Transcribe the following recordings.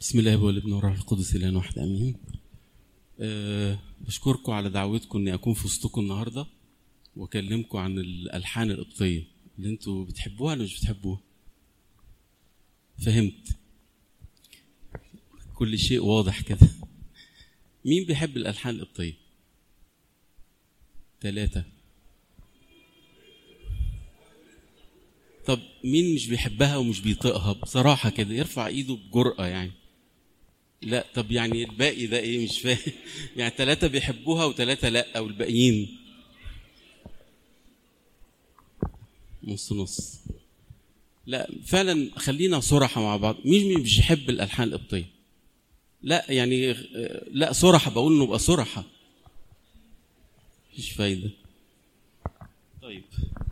بسم الله والابن والروح القدس الان واحد امين أه بشكركم على دعوتكم اني اكون في وسطكم النهارده واكلمكم عن الالحان القبطيه اللي انتوا بتحبوها ولا مش بتحبوها فهمت كل شيء واضح كده مين بيحب الالحان القبطيه ثلاثة طب مين مش بيحبها ومش بيطيقها بصراحة كده يرفع ايده بجرأة يعني لا طب يعني الباقي ده ايه مش فاهم يعني ثلاثة بيحبوها وثلاثة لا والباقيين نص نص لا فعلا خلينا صراحة مع بعض مين مش بيحب الألحان القبطية لا يعني لا صراحة بقول نبقى صراحة مفيش فايدة طيب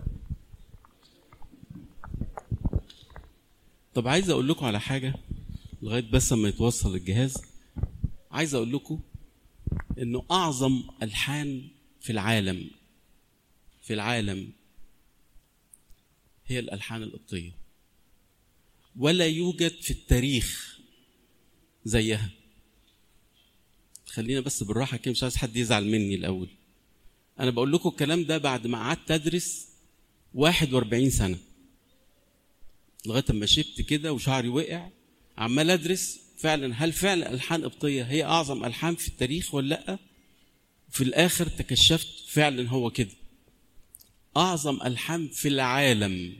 طب عايز اقول لكم على حاجة لغاية بس ما يتوصل الجهاز عايز اقول لكم انه اعظم الحان في العالم في العالم هي الالحان القبطية ولا يوجد في التاريخ زيها خلينا بس بالراحة كده مش عايز حد يزعل مني الأول أنا بقول لكم الكلام ده بعد ما قعدت أدرس 41 سنة لغاية ما شبت كده وشعري وقع عمال أدرس فعلا هل فعلا ألحان قبطية هي أعظم ألحان في التاريخ ولا لأ؟ في الآخر تكشفت فعلا هو كده أعظم ألحان في العالم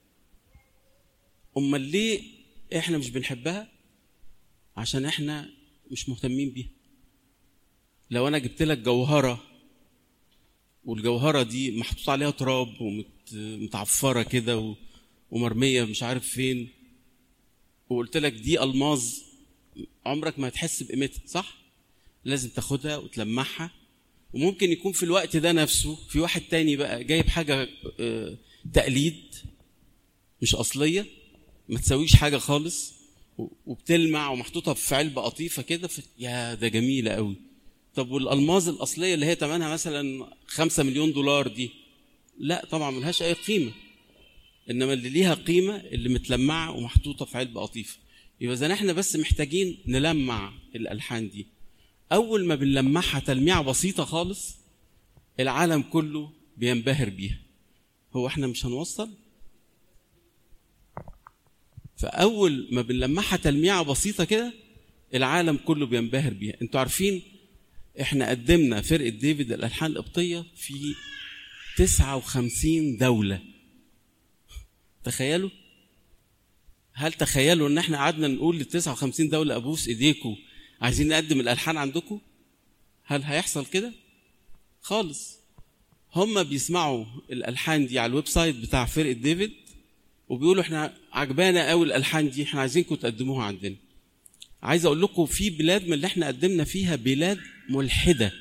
أمال ليه إحنا مش بنحبها؟ عشان إحنا مش مهتمين بيها لو أنا جبت لك جوهرة والجوهرة دي محطوط عليها تراب ومتعفرة كده ومرمية مش عارف فين وقلت لك دي ألماظ عمرك ما هتحس بقيمتها صح؟ لازم تاخدها وتلمعها وممكن يكون في الوقت ده نفسه في واحد تاني بقى جايب حاجة تقليد مش أصلية ما تسويش حاجة خالص وبتلمع ومحطوطة في علبة قطيفة كده يا ده جميلة قوي طب والألماظ الأصلية اللي هي ثمنها مثلا خمسة مليون دولار دي لا طبعا ملهاش أي قيمة إنما اللي ليها قيمة اللي متلمعة ومحطوطة في علبة قطيفة يبقى إذا إحنا بس محتاجين نلمع الألحان دي أول ما بنلمعها تلميعة بسيطة خالص العالم كله بينبهر بيها هو إحنا مش هنوصل فأول ما بنلمعها تلميعة بسيطة كده العالم كله بينبهر بيها انتوا عارفين احنا قدمنا فرقة ديفيد الألحان القبطية في 59 دولة تخيلوا هل تخيلوا ان احنا قعدنا نقول لل 59 دولة ابوس ايديكم عايزين نقدم الألحان عندكم هل هيحصل كده خالص هم بيسمعوا الألحان دي على الويب سايت بتاع فرقة ديفيد وبيقولوا احنا عجبانا قوي الألحان دي احنا عايزينكم تقدموها عندنا عايز اقول لكم في بلاد من اللي احنا قدمنا فيها بلاد ملحده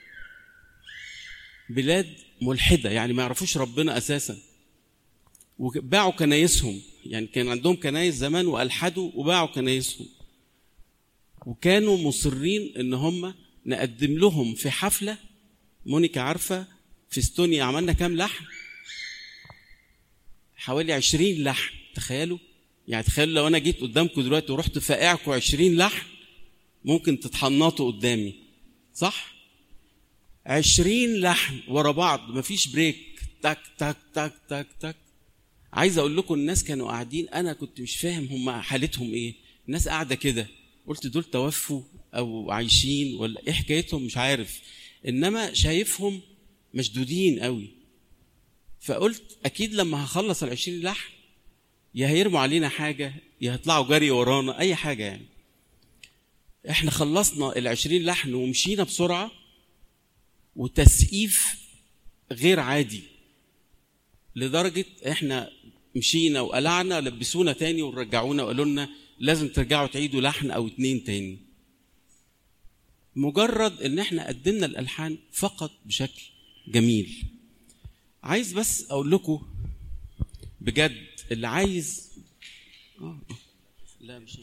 بلاد ملحده يعني ما يعرفوش ربنا اساسا وباعوا كنايسهم يعني كان عندهم كنايس زمان والحدوا وباعوا كنايسهم وكانوا مصرين ان هم نقدم لهم في حفله مونيكا عارفه في استونيا عملنا كام لحن حوالي عشرين لحن تخيلوا يعني تخيلوا لو انا جيت قدامكم دلوقتي ورحت فاقعكم 20 لحن ممكن تتحنطوا قدامي صح 20 لحن ورا بعض مفيش بريك تك تك تك تك تك عايز اقول لكم الناس كانوا قاعدين انا كنت مش فاهم هم حالتهم ايه الناس قاعده كده قلت دول توفوا او عايشين ولا ايه حكايتهم مش عارف انما شايفهم مشدودين قوي فقلت اكيد لما هخلص ال 20 لحن يا هيرموا علينا حاجة يا هيطلعوا جري ورانا أي حاجة يعني احنا خلصنا العشرين لحن ومشينا بسرعة وتسقيف غير عادي لدرجة احنا مشينا وقلعنا لبسونا تاني ورجعونا وقالوا لنا لازم ترجعوا تعيدوا لحن او اتنين تاني مجرد ان احنا قدمنا الالحان فقط بشكل جميل عايز بس اقول لكم بجد اللي عايز آه. لا مش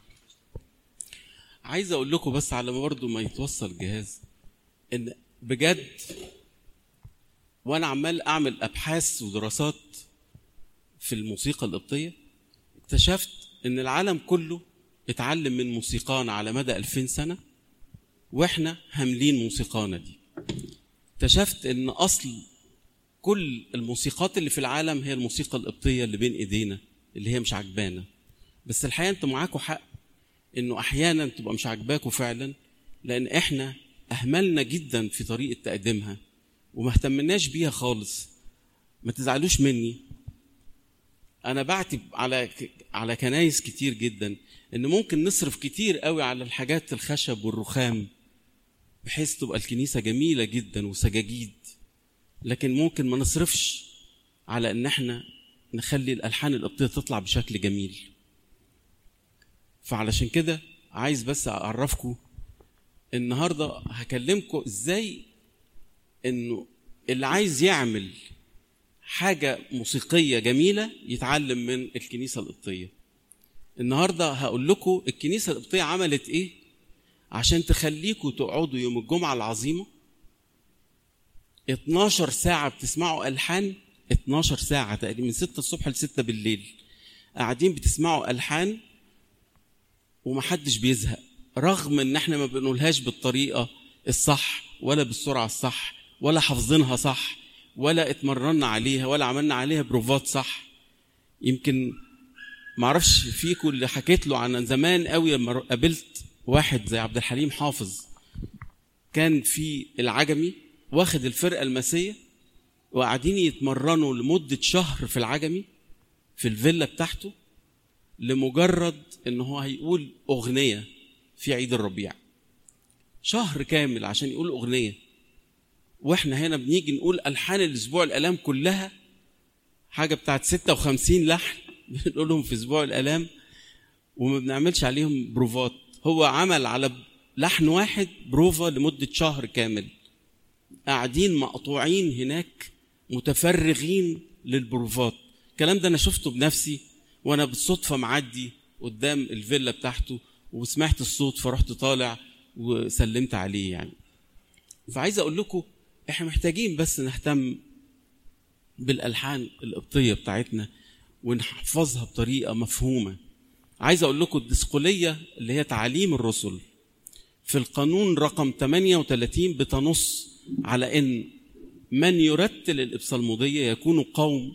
عايز اقول لكم بس على ما برضه ما يتوصل الجهاز ان بجد وانا عمال اعمل ابحاث ودراسات في الموسيقى القبطيه اكتشفت ان العالم كله اتعلم من موسيقانا على مدى 2000 سنة واحنا هاملين موسيقانا دي اكتشفت ان اصل كل الموسيقات اللي في العالم هي الموسيقى القبطية اللي بين ايدينا اللي هي مش عجبانا بس الحقيقة انتوا معاكم حق انه احيانا تبقى مش عاجباكوا فعلا لان احنا اهملنا جدا في طريقة تقديمها وما اهتمناش بيها خالص ما تزعلوش مني انا بعتب على على كنايس كتير جدا ان ممكن نصرف كتير قوي على الحاجات الخشب والرخام بحيث تبقى الكنيسه جميله جدا وسجاجيد لكن ممكن ما نصرفش على ان احنا نخلي الالحان القبطيه تطلع بشكل جميل فعلشان كده عايز بس اعرفكم النهارده هكلمكم ازاي انه اللي عايز يعمل حاجه موسيقيه جميله يتعلم من الكنيسه القبطيه النهارده هقول لكم الكنيسه القبطيه عملت ايه عشان تخليكم تقعدوا يوم الجمعه العظيمه 12 ساعه بتسمعوا الحان 12 ساعه تقريبا من 6 الصبح ل 6 بالليل قاعدين بتسمعوا الحان ومحدش بيزهق رغم ان احنا ما بنقولهاش بالطريقه الصح ولا بالسرعه الصح ولا حافظينها صح ولا اتمرنا عليها ولا عملنا عليها بروفات صح يمكن ما اعرفش فيكم اللي حكيت له عن زمان قوي لما قابلت واحد زي عبد الحليم حافظ كان في العجمي واخد الفرقه الماسيه وقاعدين يتمرنوا لمده شهر في العجمي في الفيلا بتاعته لمجرد ان هو هيقول اغنيه في عيد الربيع شهر كامل عشان يقول اغنيه واحنا هنا بنيجي نقول الحان الاسبوع الالام كلها حاجه بتاعت 56 لحن بنقولهم في اسبوع الالام وما بنعملش عليهم بروفات هو عمل على لحن واحد بروفا لمده شهر كامل قاعدين مقطوعين هناك متفرغين للبروفات الكلام ده انا شفته بنفسي وانا بالصدفه معدي قدام الفيلا بتاعته وسمعت الصوت فرحت طالع وسلمت عليه يعني فعايز اقول لكم احنا محتاجين بس نهتم بالالحان القبطيه بتاعتنا ونحفظها بطريقه مفهومه عايز اقول لكم الدسقليه اللي هي تعاليم الرسل في القانون رقم 38 بتنص على ان من يرتل الابصالموديه يكون قوم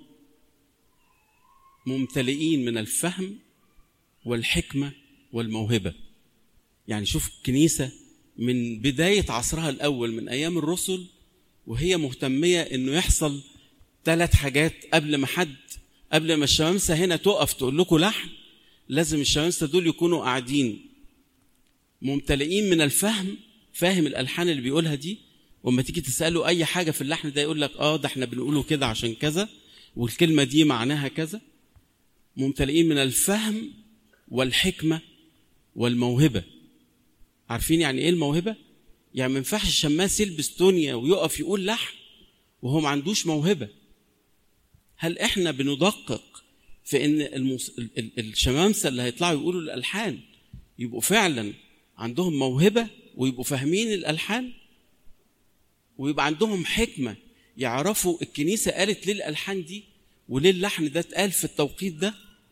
ممتلئين من الفهم والحكمه والموهبه يعني شوف الكنيسه من بدايه عصرها الاول من ايام الرسل وهي مهتميه انه يحصل ثلاث حاجات قبل ما حد قبل ما الشمامسه هنا تقف تقول لكم لحن لازم الشمامسه دول يكونوا قاعدين ممتلئين من الفهم فاهم الالحان اللي بيقولها دي وما تيجي تساله اي حاجه في اللحن ده يقول لك اه ده احنا بنقوله كده عشان كذا والكلمه دي معناها كذا ممتلئين من الفهم والحكمه والموهبه عارفين يعني ايه الموهبه يعني ما ينفعش الشماس يلبس تونيا ويقف يقول لحن وهو ما عندوش موهبه هل احنا بندقق في ان الموس... الشمامسه اللي هيطلعوا يقولوا الالحان يبقوا فعلا عندهم موهبه ويبقوا فاهمين الالحان ويبقى عندهم حكمه يعرفوا الكنيسه قالت ليه الالحان دي وليه اللحن ده اتقال في التوقيت ده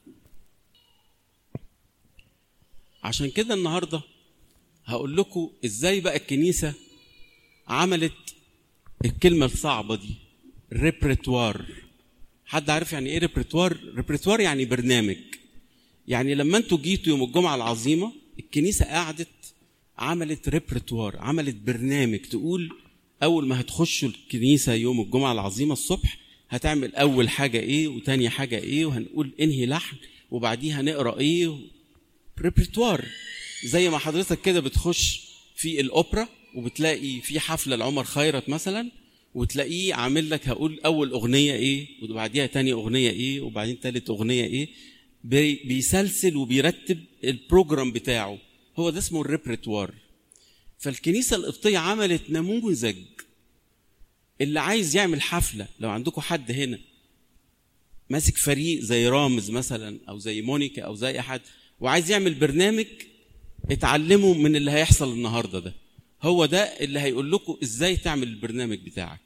عشان كده النهارده هقول لكم ازاي بقى الكنيسه عملت الكلمه الصعبه دي ريبرتوار حد عارف يعني ايه ريبرتوار ريبرتوار يعني برنامج يعني لما انتوا جيتوا يوم الجمعه العظيمه الكنيسه قعدت عملت ريبرتوار عملت برنامج تقول اول ما هتخشوا الكنيسه يوم الجمعه العظيمه الصبح هتعمل اول حاجه ايه وتاني حاجه ايه وهنقول انهي لحن وبعديها نقرا ايه ريبرتوار زي ما حضرتك كده بتخش في الاوبرا وبتلاقي في حفله لعمر خيرت مثلا وتلاقيه عامل لك هقول اول اغنيه ايه وبعديها تاني اغنيه ايه وبعدين تالت اغنيه ايه بيسلسل وبيرتب البروجرام بتاعه هو ده اسمه الريبرتوار فالكنيسه القبطيه عملت نموذج اللي عايز يعمل حفله لو عندكم حد هنا ماسك فريق زي رامز مثلا او زي مونيكا او زي احد وعايز يعمل برنامج اتعلموا من اللي هيحصل النهارده ده هو ده اللي هيقول لكم ازاي تعمل البرنامج بتاعك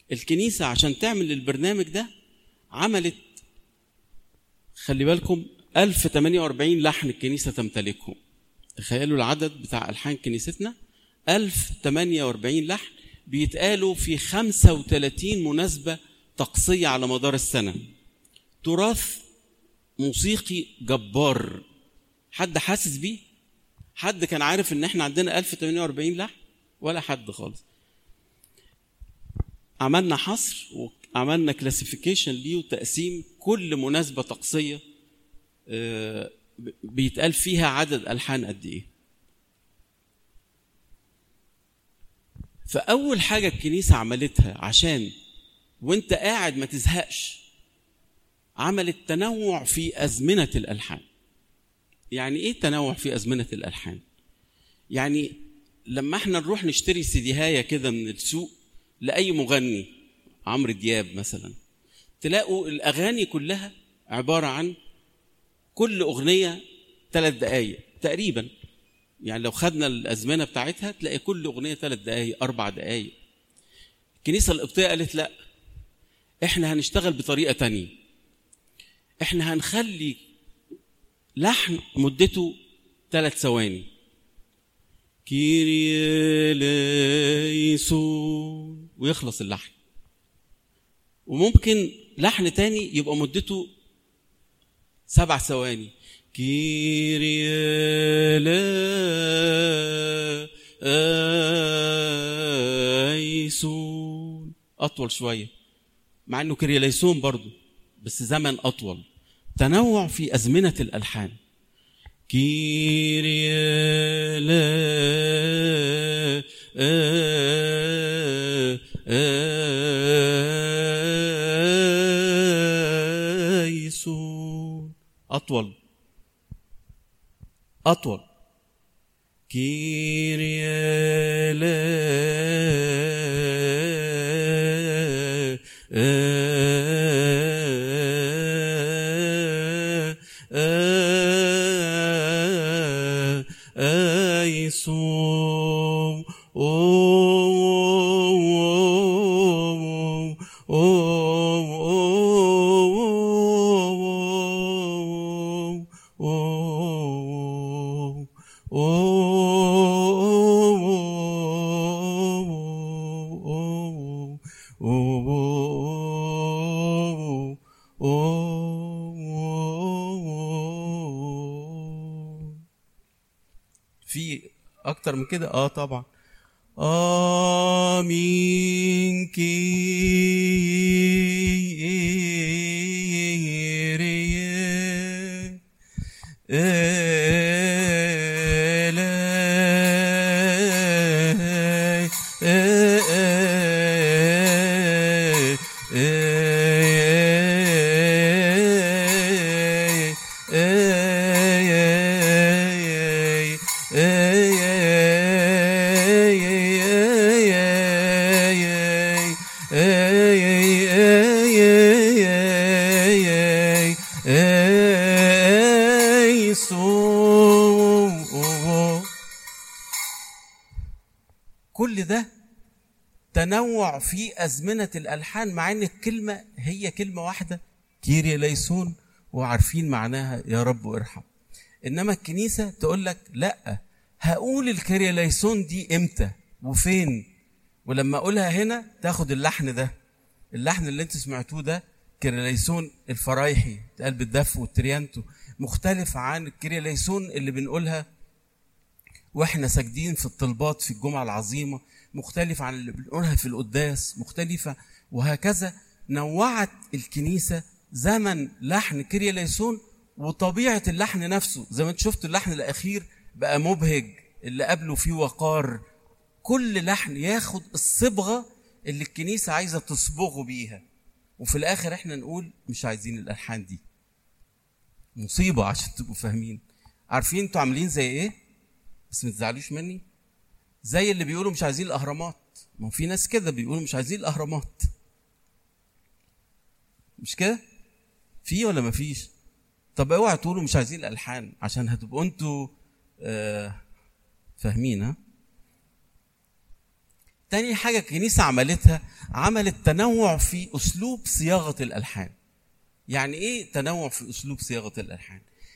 الكنيسه عشان تعمل البرنامج ده عملت خلي بالكم 1048 لحن الكنيسة تمتلكهم تخيلوا العدد بتاع ألحان كنيستنا 1048 لحن بيتقالوا في 35 مناسبة طقسية على مدار السنة تراث موسيقي جبار حد حاسس بيه حد كان عارف ان احنا عندنا 1048 لحن ولا حد خالص عملنا حصر وعملنا كلاسيفيكيشن ليه وتقسيم كل مناسبة طقسية آه، بيتقال فيها عدد ألحان قد إيه فأول حاجة الكنيسة عملتها عشان وانت قاعد ما تزهقش عملت تنوع في أزمنة الألحان يعني إيه تنوع في أزمنة الألحان يعني لما احنا نروح نشتري سيديهاية كده من السوق لأي مغني عمرو دياب مثلا تلاقوا الأغاني كلها عبارة عن كل أغنية ثلاث دقايق تقريبا يعني لو خدنا الأزمنة بتاعتها تلاقي كل أغنية ثلاث دقايق أربع دقايق الكنيسة القبطية قالت لا احنا هنشتغل بطريقة تانية احنا هنخلي لحن مدته ثلاث ثواني كيريليسون ويخلص اللحن وممكن لحن تاني يبقى مدته سبع ثواني كيريليسون أطول شوية مع إنه كيريليسون برضو بس زمن أطول تنوع في أزمنة الألحان كيريليسون أطول أطول يسوع في اكتر من كده اه طبعا امين كيريا كل ده تنوع في أزمنة الألحان مع إن الكلمة هي كلمة واحدة كيري ليسون وعارفين معناها يا رب ارحم إنما الكنيسة تقول لك لأ هقول الكيري ليسون دي إمتى وفين ولما أقولها هنا تاخد اللحن ده اللحن اللي انتوا سمعتوه ده كيريليسون الفرايحي قلب الدف والتريانتو مختلف عن الكيريليسون اللي بنقولها واحنا ساجدين في الطلبات في الجمعة العظيمة مختلف عن اللي بنقولها في القداس مختلفة وهكذا نوعت الكنيسة زمن لحن كيريليسون وطبيعة اللحن نفسه زي ما انت شفت اللحن الأخير بقى مبهج اللي قبله فيه وقار كل لحن ياخد الصبغة اللي الكنيسة عايزة تصبغه بيها وفي الآخر احنا نقول مش عايزين الألحان دي مصيبة عشان تبقوا فاهمين عارفين انتوا عاملين زي ايه بس ما تزعلوش مني زي اللي بيقولوا مش عايزين الاهرامات ما هو في ناس كده بيقولوا مش عايزين الاهرامات مش كده في ولا ما فيش طب اوعى تقولوا مش عايزين الالحان عشان هتبقوا انتوا آه فاهمين ها تاني حاجة الكنيسة عملتها عملت تنوع في أسلوب صياغة الألحان يعني إيه تنوع في أسلوب صياغة الألحان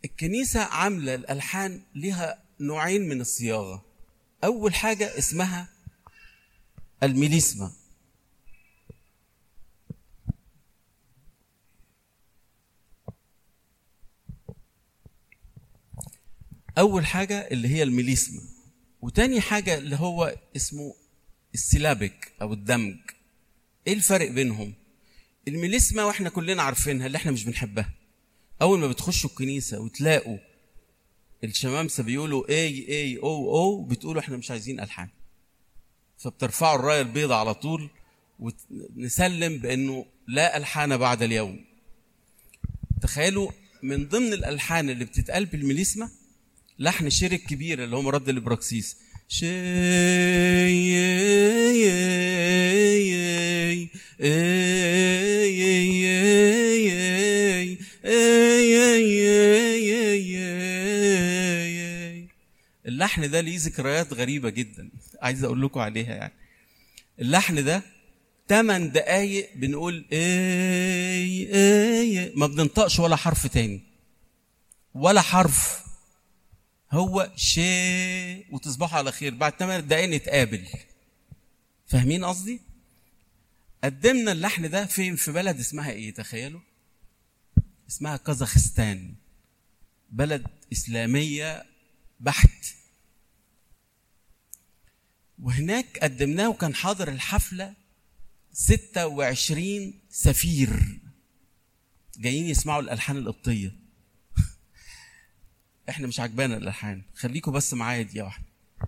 الكنيسة عاملة الألحان لها نوعين من الصياغة أول حاجة اسمها الميليسما أول حاجة اللي هي الميليسما وتاني حاجة اللي هو اسمه السيلابيك أو الدمج إيه الفرق بينهم؟ الميليسما واحنا كلنا عارفينها اللي احنا مش بنحبها أول ما بتخشوا الكنيسة وتلاقوا الشمامسة بيقولوا اي اي او او بتقولوا احنا مش عايزين ألحان فبترفعوا الراية البيضاء على طول ونسلم بأنه لا ألحان بعد اليوم تخيلوا من ضمن الألحان اللي بتتقال بالميليسما لحن الشير الكبير اللي هو مرد الابراكسيس اللحن ده ليه ذكريات غريبة جدا عايز أقول لكم عليها يعني اللحن ده 8 دقايق بنقول اي اي ما بننطقش ولا حرف تاني ولا حرف هو شيء وتصبحوا على خير بعد 8 دقايق نتقابل فاهمين قصدي قدمنا اللحن ده فين في بلد اسمها ايه تخيلوا اسمها كازاخستان بلد اسلاميه بحت وهناك قدمناه وكان حاضر الحفله 26 سفير جايين يسمعوا الالحان القبطيه احنا مش عجبانا الالحان خليكم بس معايا دقيقه واحده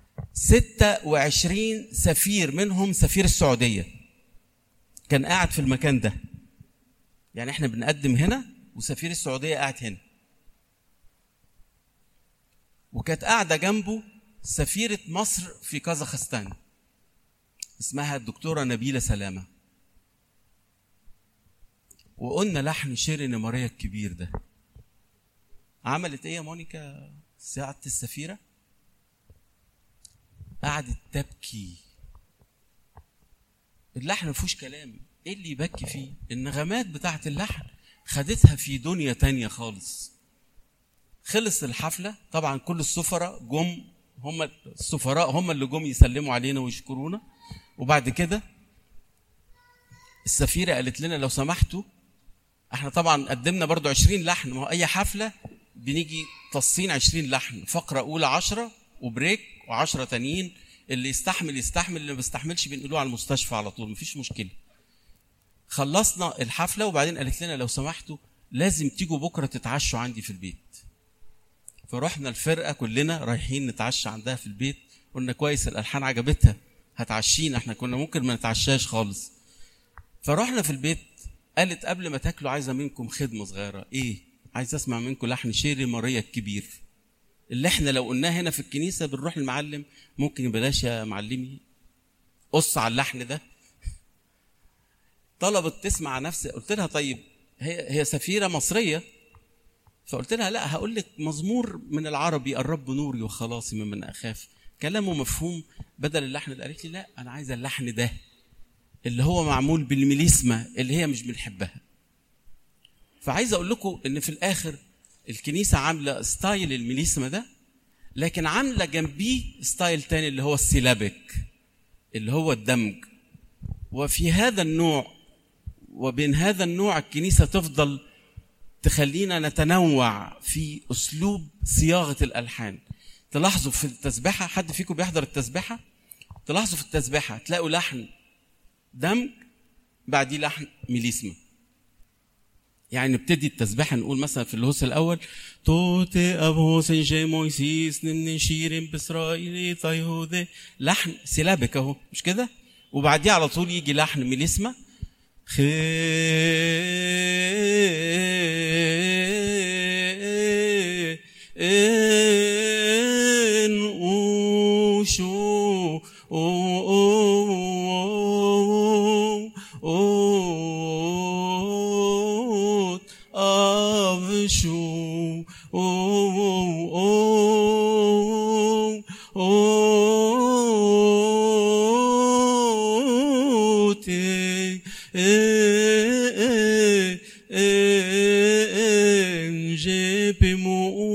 26 سفير منهم سفير السعوديه كان قاعد في المكان ده يعني احنا بنقدم هنا وسفير السعوديه قاعد هنا وكانت قاعده جنبه سفيره مصر في كازاخستان اسمها الدكتوره نبيله سلامه وقلنا لحن شيرين ماريا الكبير ده عملت ايه يا مونيكا ساعة السفيرة قعدت تبكي اللحن ما فيهوش كلام ايه اللي يبكي فيه النغمات بتاعت اللحن خدتها في دنيا تانية خالص خلص الحفلة طبعا كل السفراء جم هم السفراء هم اللي جم يسلموا علينا ويشكرونا وبعد كده السفيرة قالت لنا لو سمحتوا احنا طبعا قدمنا برضو 20 لحن ما هو اي حفلة بنيجي تصين 20 لحن فقرة أولى 10 وبريك و10 تانيين اللي يستحمل يستحمل اللي ما بيستحملش بنقولوه على المستشفى على طول مفيش مشكلة خلصنا الحفلة وبعدين قالت لنا لو سمحتوا لازم تيجوا بكرة تتعشوا عندي في البيت فرحنا الفرقة كلنا رايحين نتعشى عندها في البيت قلنا كويس الألحان عجبتها هتعشينا احنا كنا ممكن ما نتعشاش خالص فرحنا في البيت قالت قبل ما تاكلوا عايزة منكم خدمة صغيرة ايه عايز اسمع منكم لحن شيري ماريا الكبير اللي احنا لو قلناه هنا في الكنيسة بنروح المعلم ممكن بلاش يا معلمي قص على اللحن ده طلبت تسمع نفس قلت لها طيب هي هي سفيرة مصرية فقلت لها لا هقول لك مزمور من العربي الرب نوري وخلاصي ممن اخاف كلامه مفهوم بدل اللحن اللي قالت لي لا انا عايزه اللحن ده اللي هو معمول بالميليسما اللي هي مش بنحبها فعايز اقول لكم ان في الاخر الكنيسه عامله ستايل الميليسما ده لكن عامله جنبيه ستايل تاني اللي هو السيلابيك اللي هو الدمج وفي هذا النوع وبين هذا النوع الكنيسه تفضل تخلينا نتنوع في اسلوب صياغه الالحان تلاحظوا في التسبيحه حد فيكم بيحضر التسبيحه تلاحظوا في التسبيحه تلاقوا لحن دمج بعديه لحن ميليسما يعني نبتدي التسبيحة نقول مثلا في الهوس الأول توتي أبو سنجي مويسيس نمن شيرين بإسرائيل طيهودي لحن سيلابك أهو مش كده؟ وبعديه على طول يجي لحن ميليسما خين أوشو أوت أبشو أوتي جيب مو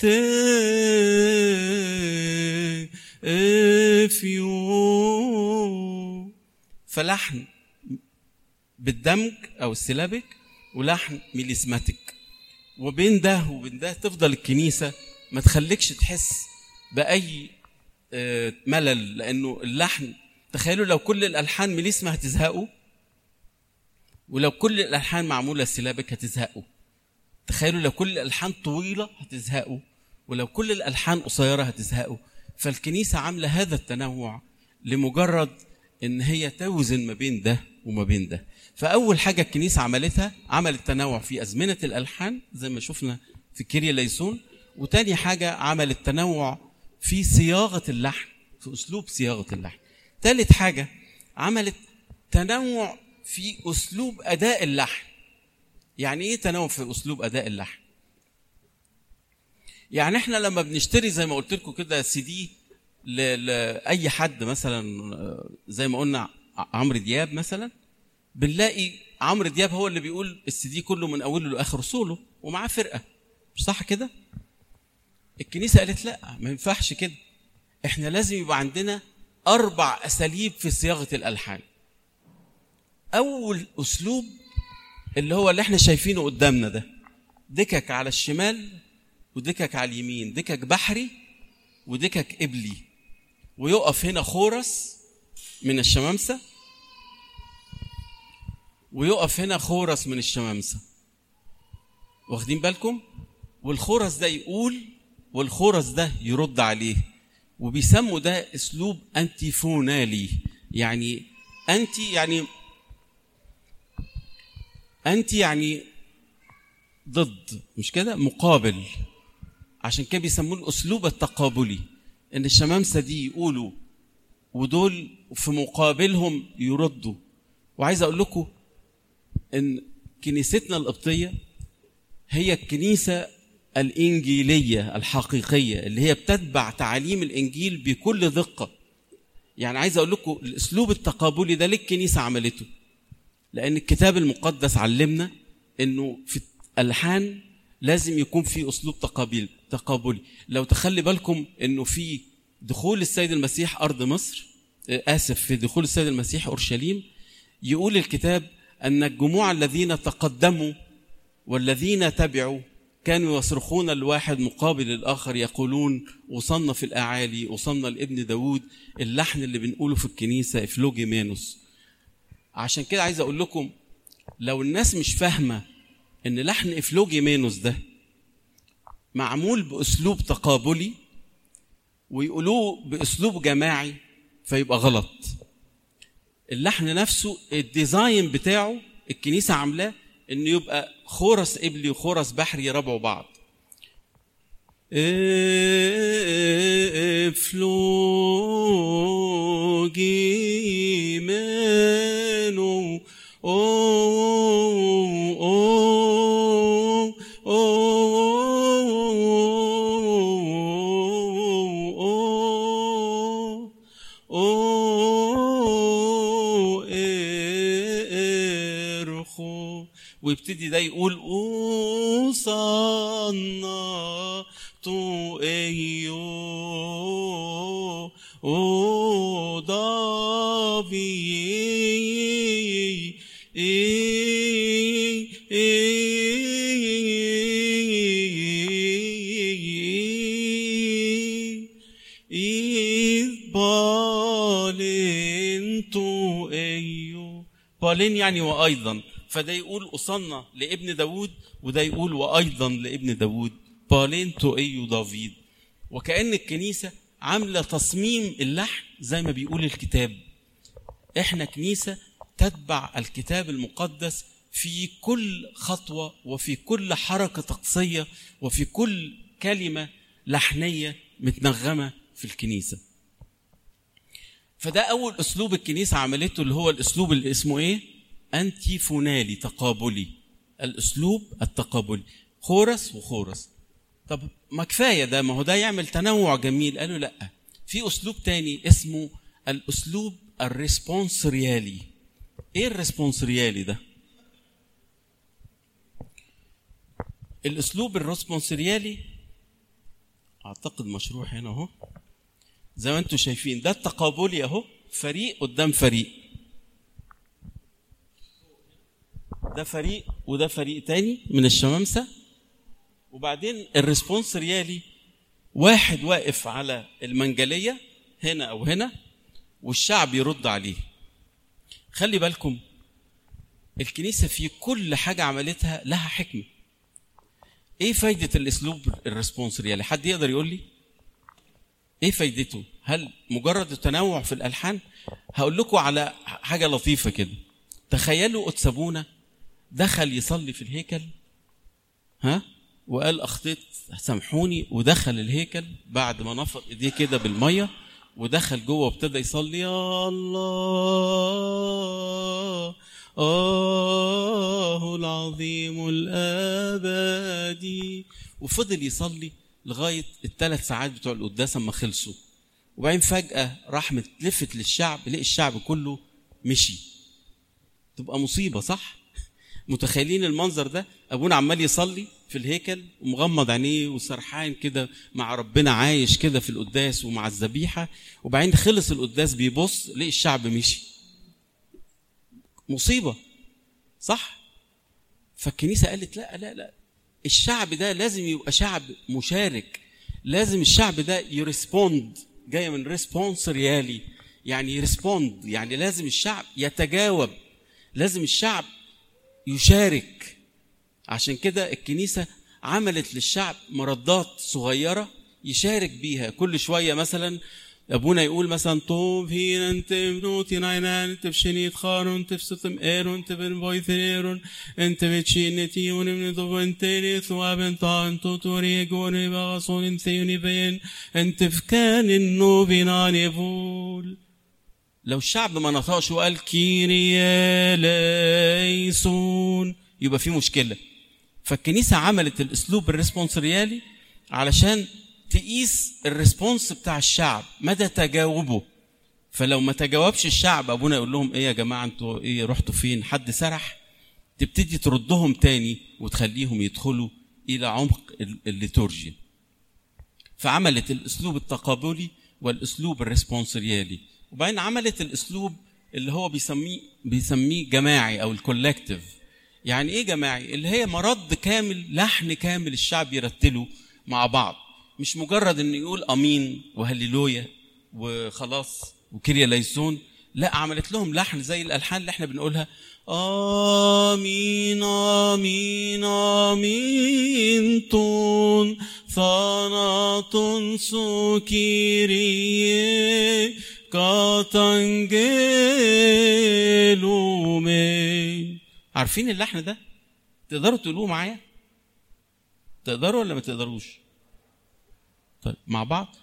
تفيو فلحن بالدمج او السيلابيك ولحن ميليزماتيك وبين ده وبين ده تفضل الكنيسه ما تخليكش تحس باي آه، ملل لانه اللحن تخيلوا لو كل الالحان ميليسما هتزهقوا ولو كل الالحان معموله سيلابيك هتزهقوا تخيلوا لو كل الالحان طويله هتزهقوا ولو كل الالحان قصيره هتزهقوا فالكنيسه عامله هذا التنوع لمجرد ان هي توزن ما بين ده وما بين ده فاول حاجه الكنيسه عملتها عملت تنوع في ازمنه الالحان زي ما شفنا في كيريا ليسون وتاني حاجه عملت تنوع في صياغه اللحن في اسلوب صياغه اللحن تالت حاجه عملت تنوع في اسلوب اداء اللحن يعني ايه تنوع في اسلوب اداء اللحن يعني احنا لما بنشتري زي ما قلت لكم كده سي دي لاي حد مثلا آه، زي ما قلنا ع- عمرو دياب مثلا بنلاقي عمرو دياب هو اللي بيقول السي دي كله من اوله لاخره سولو ومعاه فرقه مش صح كده الكنيسه قالت لا ما ينفعش كده احنا لازم يبقى عندنا اربع اساليب في صياغه الالحان اول اسلوب اللي هو اللي احنا شايفينه قدامنا ده دكك على الشمال ودكك على اليمين دكك بحري ودكك قبلي ويقف هنا خورس من الشمامسة ويقف هنا خورس من الشمامسة واخدين بالكم والخورس ده يقول والخورس ده يرد عليه وبيسموا ده اسلوب انتيفونالي يعني انتي يعني انتي يعني ضد مش كده مقابل عشان كده بيسموه الاسلوب التقابلي ان الشمامسه دي يقولوا ودول في مقابلهم يردوا وعايز اقول لكم ان كنيستنا القبطيه هي الكنيسه الانجيليه الحقيقيه اللي هي بتتبع تعاليم الانجيل بكل دقه يعني عايز اقول لكم الاسلوب التقابلي ده ليه الكنيسه عملته لان الكتاب المقدس علمنا انه في الالحان لازم يكون في اسلوب تقابل تقابلي لو تخلي بالكم انه في دخول السيد المسيح ارض مصر آه، اسف في دخول السيد المسيح اورشليم يقول الكتاب ان الجموع الذين تقدموا والذين تبعوا كانوا يصرخون الواحد مقابل الاخر يقولون وصلنا في الاعالي وصلنا لابن داود اللحن اللي بنقوله في الكنيسه افلوجي مانوس عشان كده عايز اقول لكم لو الناس مش فاهمه ان لحن افلوجي مانوس ده معمول باسلوب تقابلي ويقولوه باسلوب جماعي فيبقى غلط اللحن نفسه الديزاين بتاعه الكنيسه عاملاه انه يبقى خورس قبلي وخورس بحري يربعوا بعض افلوجي منو أو أو أو أو ارخو ويبتدي ده يقول أوصلنا تو ايو او دافي بالنتو ايو بالين يعني وايضا فده يقول وصلنا لابن داود وده يقول وايضا لابن داود بالنتو ايو دافيد وكأن الكنيسة عاملة تصميم اللحن زي ما بيقول الكتاب احنا كنيسة تتبع الكتاب المقدس في كل خطوة وفي كل حركة طقسية وفي كل كلمة لحنية متنغمة في الكنيسة فده أول أسلوب الكنيسة عملته اللي هو الأسلوب اللي اسمه إيه؟ أنتي فونالي تقابلي الأسلوب التقابلي خورس وخورس طب ما كفاية ده ما هو ده يعمل تنوع جميل قالوا لأ في أسلوب تاني اسمه الأسلوب الريسبونسريالي إيه الريسبونسريالي ده؟ الأسلوب الريسبونسريالي اعتقد مشروع هنا اهو زي ما انتم شايفين ده التقابلي اهو فريق قدام فريق ده فريق وده فريق تاني من الشمامسه وبعدين الريسبونس ريالي واحد واقف على المنجليه هنا او هنا والشعب يرد عليه خلي بالكم الكنيسه في كل حاجه عملتها لها حكمه ايه فايده الاسلوب الريسبونس ريالي حد يقدر يقول لي ايه فايدته هل مجرد التنوع في الالحان هقول لكم على حاجه لطيفه كده تخيلوا اتسابونا دخل يصلي في الهيكل ها وقال اخطيت سامحوني ودخل الهيكل بعد ما نفض ايديه كده بالميه ودخل جوه وابتدى يصلي يا الله آه العظيم الأبدي وفضل يصلي لغاية الثلاث ساعات بتوع القداس اما خلصوا وبعدين فجأة راح متلفت للشعب لقي الشعب كله مشي تبقى مصيبة صح؟ متخيلين المنظر ده ابونا عمال يصلي في الهيكل ومغمض عينيه وسرحان كده مع ربنا عايش كده في القداس ومع الذبيحه وبعدين خلص القداس بيبص لقي الشعب مشي مصيبه صح فالكنيسه قالت لا لا لا الشعب ده لازم يبقى شعب مشارك لازم الشعب ده يرسبوند جايه من ريسبونس ريالي يعني يرسبوند يعني لازم الشعب يتجاوب لازم الشعب يشارك عشان كده الكنيسة عملت للشعب مردات صغيرة يشارك بيها كل شوية مثلا ابونا يقول مثلا طوب هين انت بنوتي ناينان انت بشنيت خارون انت بستم ايرون انت بن بويثيرون انت بتشينتي ونمن ضو انت ثواب انت انت توريقون بغصون انت بين انت فكان النوبنا نفول لو الشعب ما نطقش وقال كيريا ليسون يبقى في مشكله فالكنيسه عملت الاسلوب الريسبونسريالي علشان تقيس الريسبونس بتاع الشعب مدى تجاوبه فلو ما تجاوبش الشعب ابونا يقول لهم ايه يا جماعه انتوا ايه رحتوا فين حد سرح تبتدي تردهم تاني وتخليهم يدخلوا الى عمق الليتورجيا فعملت الاسلوب التقابلي والاسلوب الريسبونسريالي وبعدين عملت الاسلوب اللي هو بيسميه بيسميه جماعي او الكولكتيف يعني ايه جماعي اللي هي مرد كامل لحن كامل الشعب يرتله مع بعض مش مجرد انه يقول امين وهللويا وخلاص وكريا ليسون لا عملت لهم لحن زي الالحان اللي احنا بنقولها امين امين امين تون ثاناتون سوكيري كاتنجيلومي عارفين اللحن ده تقدروا تقولوه معايا تقدروا ولا ما تقدروش طيب مع بعض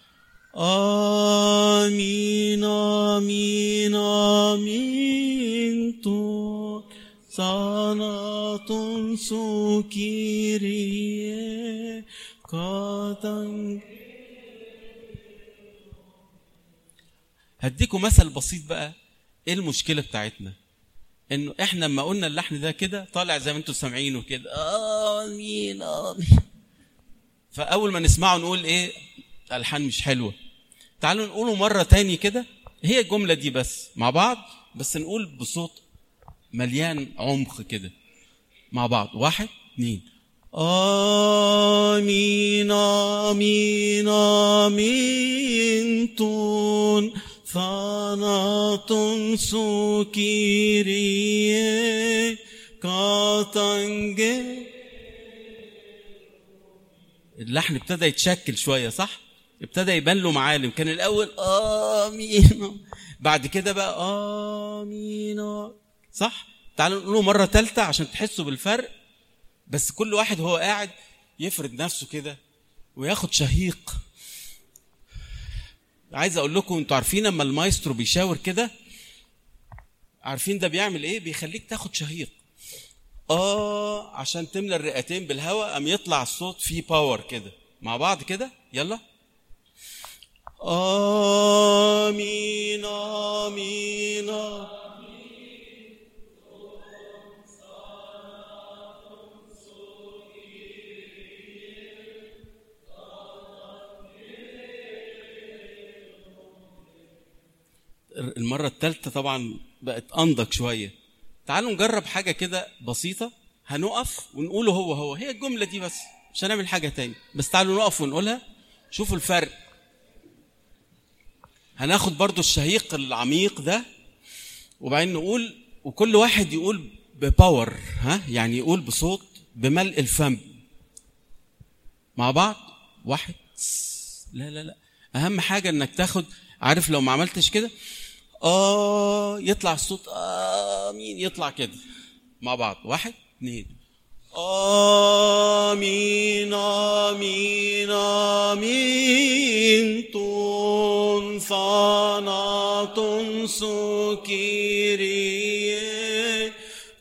آمين آمين آمين تو صلاة سكيري كاتن هديكم مثل بسيط بقى ايه المشكله بتاعتنا انه احنا لما قلنا اللحن ده كده طالع زي ما انتم سامعينه كده امين امين فاول ما نسمعه نقول ايه الحان مش حلوه تعالوا نقوله مره تاني كده هي الجمله دي بس مع بعض بس نقول بصوت مليان عمق كده مع بعض واحد اتنين آمين آمين آمين تون ثاناتون سوكيري كاتنجي اللحن ابتدى يتشكل شوية صح؟ ابتدى يبان له معالم كان الأول آمين بعد كده بقى آمين صح؟ تعالوا نقوله مرة تالتة عشان تحسوا بالفرق بس كل واحد وهو قاعد يفرد نفسه كده وياخد شهيق عايز اقول لكم انتوا عارفين اما المايسترو بيشاور كده عارفين ده بيعمل ايه بيخليك تاخد شهيق اه عشان تملى الرئتين بالهواء قام يطلع الصوت فيه باور كده مع بعض كده يلا امين امين, آمين. المره الثالثه طبعا بقت انضج شويه تعالوا نجرب حاجه كده بسيطه هنقف ونقوله هو هو هي الجمله دي بس مش هنعمل حاجه تاني بس تعالوا نقف ونقولها شوفوا الفرق هناخد برضو الشهيق العميق ده وبعدين نقول وكل واحد يقول بباور ها يعني يقول بصوت بملء الفم مع بعض واحد لا لا لا اهم حاجه انك تاخد عارف لو ما عملتش كده اه يطلع الصوت امين يطلع كده مع بعض واحد اثنين آمين آمين آمين تون ثانا تون سكيري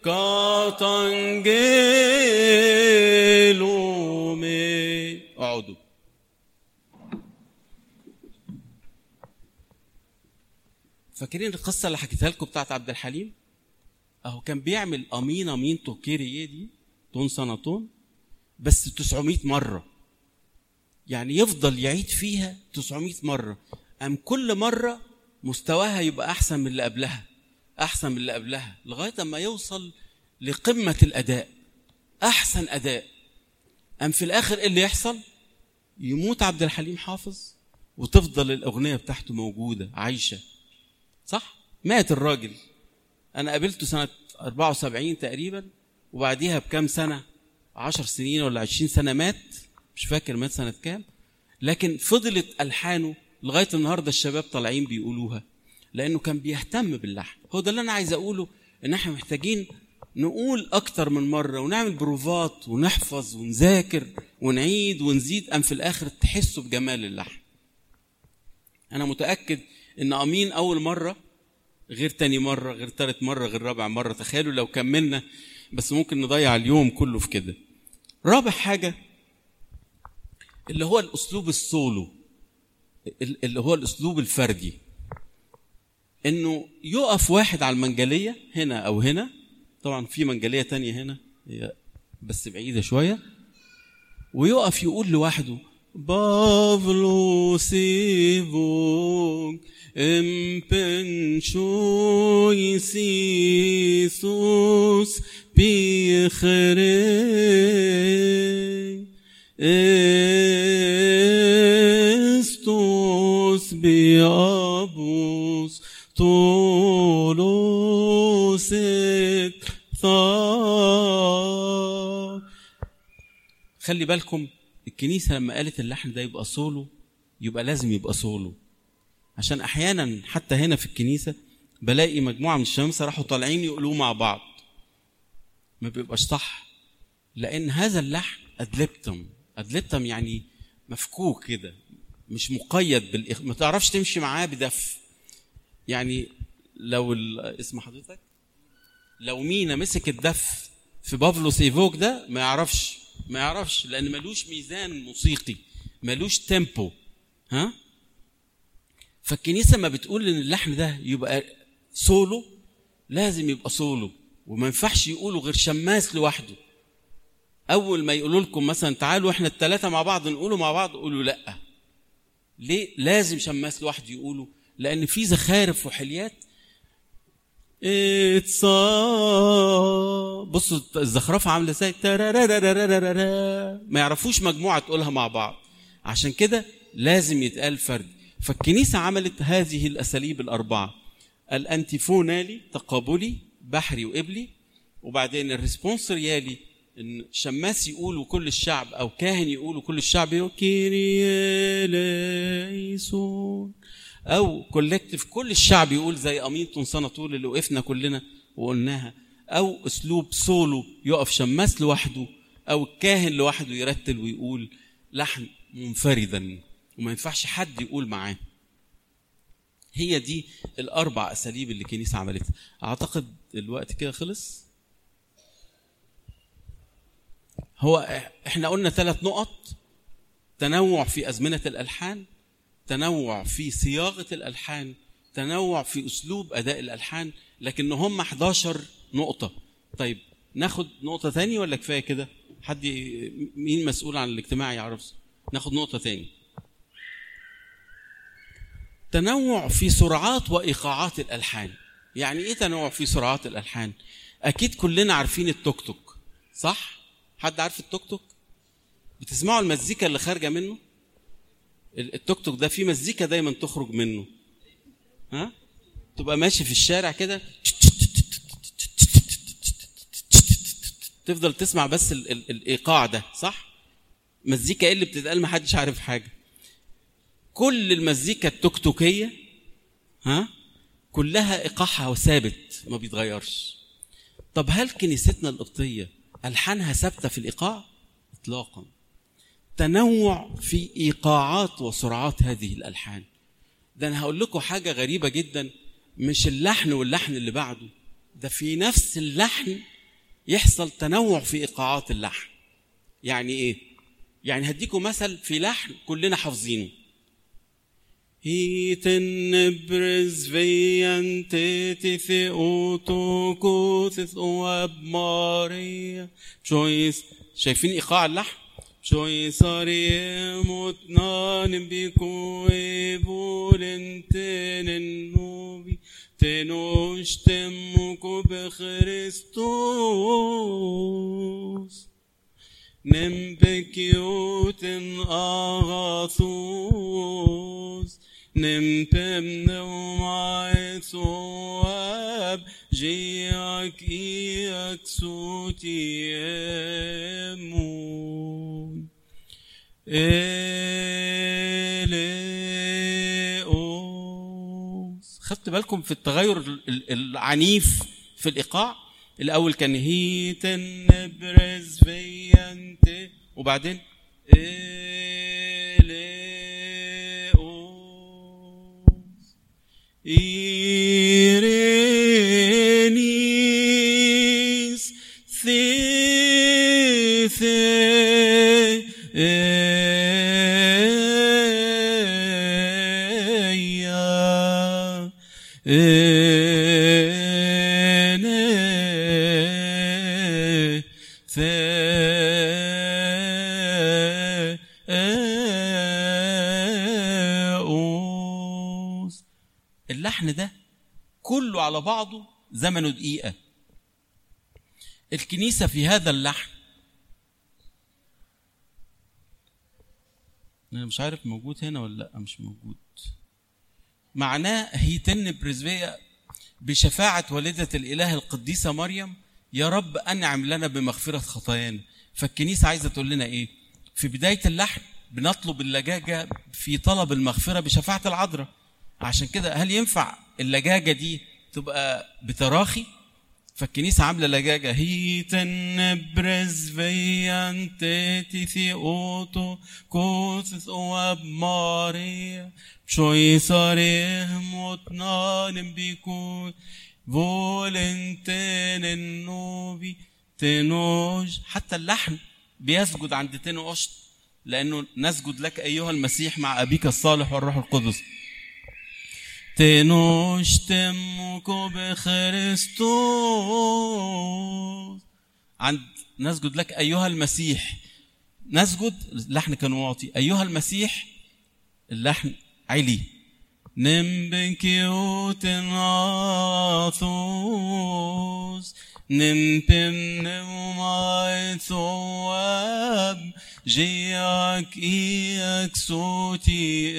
كاتنجيلومي اقعدوا فاكرين القصة اللي حكيتها لكم بتاعت عبد الحليم؟ اهو كان بيعمل امين امين توكيري دي تون سنتون بس 900 مرة يعني يفضل يعيد فيها 900 مرة أم كل مرة مستواها يبقى أحسن من اللي قبلها أحسن من اللي قبلها لغاية ما يوصل لقمة الأداء أحسن أداء أم في الآخر إيه اللي يحصل يموت عبد الحليم حافظ وتفضل الأغنية بتاعته موجودة عايشة صح مات الراجل أنا قابلته سنة 74 تقريبا وبعديها بكام سنة عشر سنين ولا عشرين سنة مات مش فاكر مات سنة كام لكن فضلت ألحانه لغاية النهاردة الشباب طالعين بيقولوها لأنه كان بيهتم باللحن هو ده اللي أنا عايز أقوله إن إحنا محتاجين نقول أكتر من مرة ونعمل بروفات ونحفظ ونذاكر ونعيد ونزيد أم في الآخر تحسوا بجمال اللحن أنا متأكد إن أمين أول مرة غير تاني مرة غير تالت مرة غير رابع مرة تخيلوا لو كملنا بس ممكن نضيع اليوم كله في كده رابع حاجة اللي هو الأسلوب السولو اللي هو الأسلوب الفردي إنه يقف واحد على المنجلية هنا أو هنا طبعا في منجلية تانية هنا هي بس بعيدة شوية ويقف يقول لوحده بافلو سيفوك امبنشوي سيسوس بيخري استوس بيابوس طولوس ثار خلي بالكم الكنيسة لما قالت اللحن ده يبقى سولو يبقى لازم يبقى سولو عشان احيانا حتى هنا في الكنيسه بلاقي مجموعه من الشمامسه راحوا طالعين يقولوه مع بعض ما بيبقاش صح لان هذا اللحن ادلبتم ادلبتم يعني مفكوك كده مش مقيد بالإخ... ما تعرفش تمشي معاه بدف يعني لو ال... اسم حضرتك لو مينا مسك الدف في بافلوس ايفوك ده ما يعرفش ما يعرفش لان ملوش ميزان موسيقي ملوش تيمبو ها فالكنيسه ما بتقول ان اللحن ده يبقى سولو لازم يبقى سولو وما ينفعش يقولوا غير شماس لوحده اول ما يقولوا لكم مثلا تعالوا احنا الثلاثه مع بعض نقولوا مع بعض قولوا لا ليه لازم شماس لوحده يقولوا لان في زخارف وحليات بصوا الزخرفه عامله ازاي ما يعرفوش مجموعه تقولها مع بعض عشان كده لازم يتقال فرد فالكنيسة عملت هذه الأساليب الأربعة الأنتيفونالي تقابلي بحري وقبلي وبعدين الريسبونسريالي ان شماس يقول وكل الشعب او كاهن يقول وكل الشعب يقول كيرياليسون او كولكتيف كل الشعب يقول زي امين تنصنة طول اللي وقفنا كلنا وقلناها او اسلوب سولو يقف شماس لوحده او الكاهن لوحده يرتل ويقول لحن منفردا وما ينفعش حد يقول معاه هي دي الاربع اساليب اللي الكنيسه عملتها اعتقد الوقت كده خلص هو احنا قلنا ثلاث نقط تنوع في ازمنه الالحان تنوع في صياغه الالحان تنوع في اسلوب اداء الالحان لكن هم 11 نقطه طيب ناخد نقطه ثانيه ولا كفايه كده حد مين مسؤول عن الاجتماع يعرف ناخد نقطه ثانيه تنوع في سرعات وايقاعات الالحان يعني ايه تنوع في سرعات الالحان اكيد كلنا عارفين التوك توك صح حد عارف التوك توك بتسمعوا المزيكا اللي خارجه منه التوك توك ده فيه مزيكا دايما تخرج منه ها تبقى ماشي في الشارع كده تفضل تسمع بس ال ال الايقاع ده صح مزيكا ايه اللي بتتقال ما حدش عارف حاجه كل المزيكا التوك توكيه ها كلها ايقاعها ثابت ما بيتغيرش طب هل كنيستنا القبطيه الحانها ثابته في الايقاع اطلاقا تنوع في ايقاعات وسرعات هذه الالحان ده انا هقول لكم حاجه غريبه جدا مش اللحن واللحن اللي بعده ده في نفس اللحن يحصل تنوع في ايقاعات اللحن يعني ايه يعني هديكم مثل في لحن كلنا حافظينه هيتن برز فيان تيتي اوتو كوثس واب ماريا شويس شايفين ايقاع اللحن شوي صاري متنان بيكو بولن تننوبي تنوش تمكو بخريستوس نمبكيوتن أغاثوس نمتم نومعي ثواب جيك إياك سوتي أمون إليوس خدت بالكم في التغير العنيف في الإيقاع الأول كان هيتن برز فيانت وبعدين إليوس إيرينيس ثيثي اللحن ده كله على بعضه زمنه دقيقة الكنيسة في هذا اللحن أنا مش عارف موجود هنا ولا لأ مش موجود معناه هيتن برزبية بشفاعة والدة الإله القديسة مريم يا رب أنعم لنا بمغفرة خطايانا فالكنيسة عايزة تقول لنا إيه في بداية اللحن بنطلب اللجاجة في طلب المغفرة بشفاعة العذراء عشان كده هل ينفع اللجاجة دي تبقى بتراخي فالكنيسة عاملة لجاجة هيتن برز فيان تيتي اوتو كوثس واب ماريا شوي صاريه متنان بيكون فولنتين النوبي تنوج حتى اللحن بيسجد عند تنوشت لأنه نسجد لك أيها المسيح مع أبيك الصالح والروح القدس تنوش تمكو بخريستوس عند نسجد لك أيها المسيح نسجد اللحن كان واطي أيها المسيح اللحن علي نمبكيوت ناثوس نمبم نماي ثواب جياك إياك صوتي